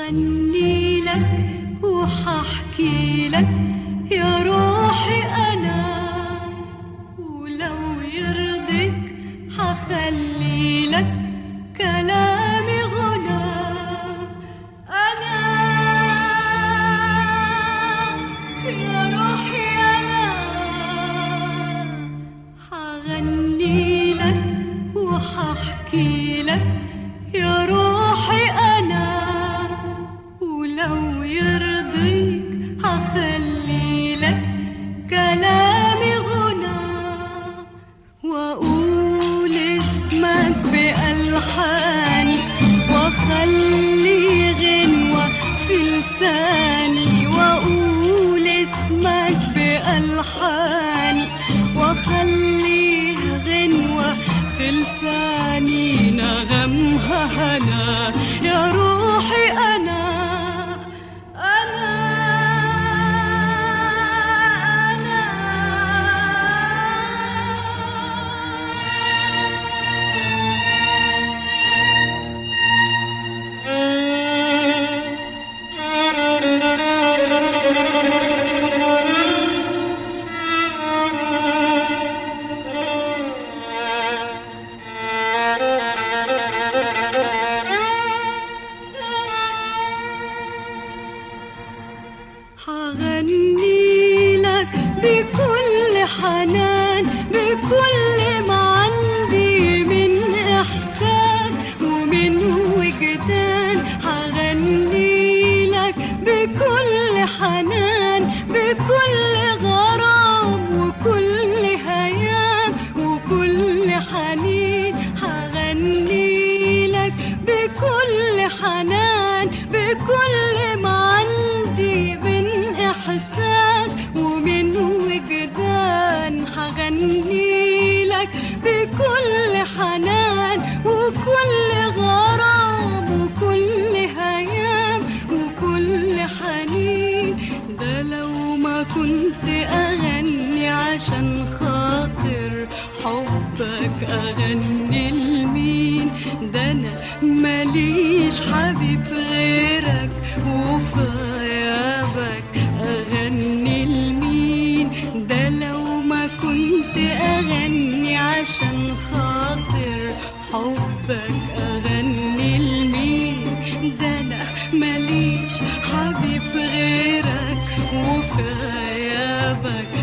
هغني لك وححكي لك يا روحي أنا ولو يرضيك حخلي لك كلامي غنى أنا يا روحي أنا حغني لك وححكي لك يا روحي أنا ولو يرضيك حخلي لك كلامي غنى وأقول اسمك بألحاني وأخلي غنوة في لساني وأقول اسمك بألحاني وأخلي غنوة في لساني نغمها هنا يا روحي أنا أنا حغني لك بكل حنان بكل ما عندي من إحساس ومن وجدان حغني لك بكل حنان بكل غرام وكل هيام وكل حنين حغني لك بكل حنان بكل ما عندي من إحساس ومن وجدان حغني لك بكل حنان وكل غرام وكل هيام وكل حنين ده لو ما كنت أغني عشان خاطر حبك أغني لمين ده أنا ماليش حبيب غيرك وفي غيابك أغني لمين ده لو ما كنت أغني عشان خاطر حبك أغني لمين ده أنا ماليش حبيب غيرك وفي غيابك